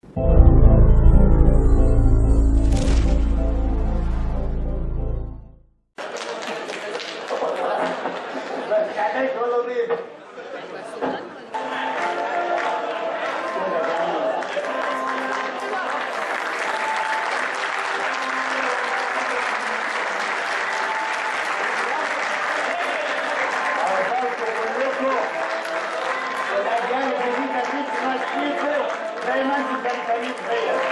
الأجيال الجديدة دي تمشيكوا زي ما انتم كنتين فيا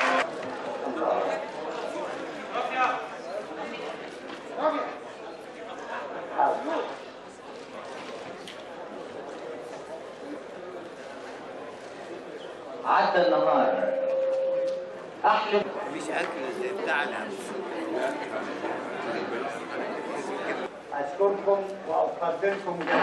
عدى النهار احلف مش اكل زي بتاعنا أشكركم وأقدركم جدا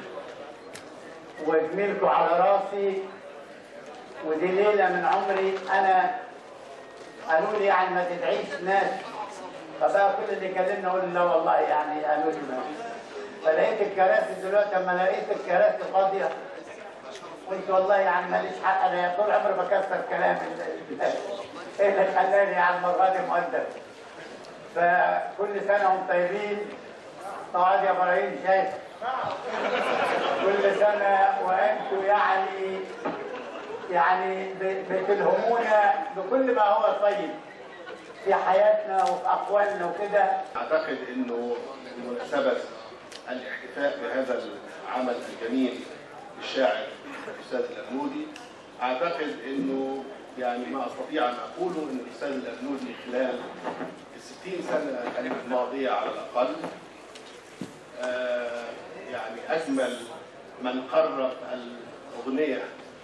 وأجملكم على راسي ودي ليلة من عمري أنا قالوا لي يعني ما تدعيش ناس فبقى كل اللي كلمنا أقول لا والله يعني قالوا لي ما فلقيت الكراسي دلوقتي أما لقيت الكراسي فاضية قلت والله يعني ماليش حق أنا طول عمري بكسر كلام ال- ال- إيه اللي خلاني يعني المرة دي مؤدب فكل سنة وانتم طيبين طبعا يا ابراهيم شايف كل سنة وانتم يعني يعني ب- بتلهمونا بكل ما هو طيب في حياتنا وفي أقوالنا وكده أعتقد أنه بمناسبة الاحتفاء بهذا العمل الجميل للشاعر الأستاذ الأبنودي أعتقد أنه يعني ما أستطيع أن أقوله أن الأستاذ الأبنودي خلال الستين سنة الماضية على الأقل آه، يعني أجمل من قرب الأغنية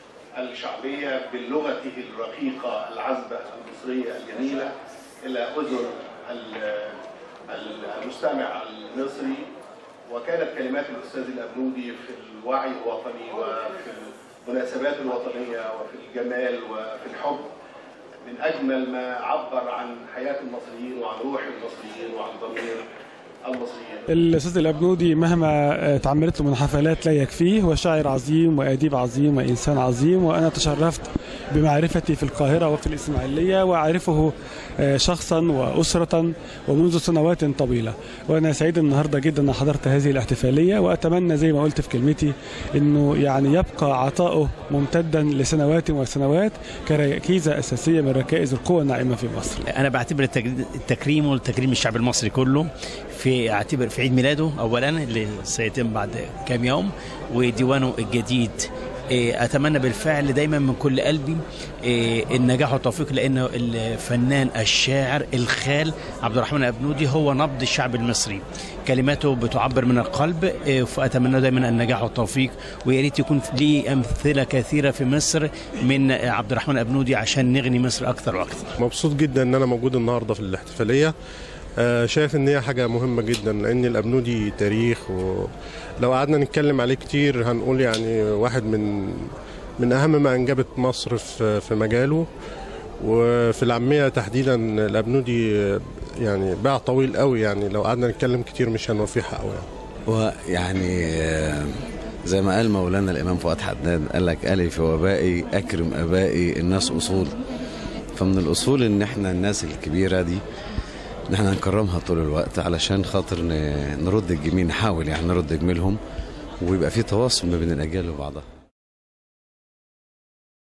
الشعبية بلغته الرقيقة العذبة المصرية الجميلة إلى أذن ال- ال- المستمع المصري وكانت كلمات الأستاذ الأبنودي في الوعي الوطني وفي المناسبات الوطنية وفي الجمال وفي الحب من أجمل ما عبر عن حياة المصريين وعن روح المصريين وعن ضمير المصريين الاستاذ الابنودي مهما اتعملت له من حفلات لا يكفيه هو شاعر عظيم واديب عظيم وانسان عظيم وانا تشرفت بمعرفتي في القاهره وفي الاسماعيليه واعرفه آه، شخصا واسره ومنذ سنوات طويله وانا سعيد النهارده جدا ان حضرت هذه الاحتفاليه واتمنى زي ما قلت في كلمتي انه يعني يبقى عطاؤه ممتدا لسنوات وسنوات كركيزه اساسيه من ركائز القوى الناعمه في مصر انا بعتبر التج- التكريم والتكريم الشعب المصري كله في اعتبر في عيد ميلاده اولا اللي سيتم بعد كام يوم وديوانه الجديد إيه، اتمنى بالفعل دايما من كل قلبي إيه، النجاح والتوفيق لانه الفنان الشاعر الخال عبد الرحمن الابنودي هو نبض الشعب المصري كلماته بتعبر من القلب إيه، فاتمنى دايما النجاح والتوفيق ويا ريت يكون لي امثله كثيره في مصر من عبد الرحمن الابنودي عشان نغني مصر اكثر واكثر مبسوط جدا ان انا موجود النهارده في الاحتفاليه آه، شايف ان هي حاجه مهمه جدا لان الابنودي تاريخ ولو قعدنا نتكلم عليه كتير هنقول يعني واحد من من اهم ما انجبت مصر في في مجاله وفي العاميه تحديدا الابنودي آه، يعني باع طويل قوي يعني لو قعدنا نتكلم كتير مش هنوفيه حقه يعني ويعني آه، زي ما قال مولانا الامام فؤاد حداد قال لك الي في وبائي اكرم ابائي الناس اصول فمن الاصول ان احنا الناس الكبيره دي ان احنا نكرمها طول الوقت علشان خاطر ن- نرد الجميل نحاول يعني نرد جميلهم ويبقى في تواصل ما بين الاجيال وبعضها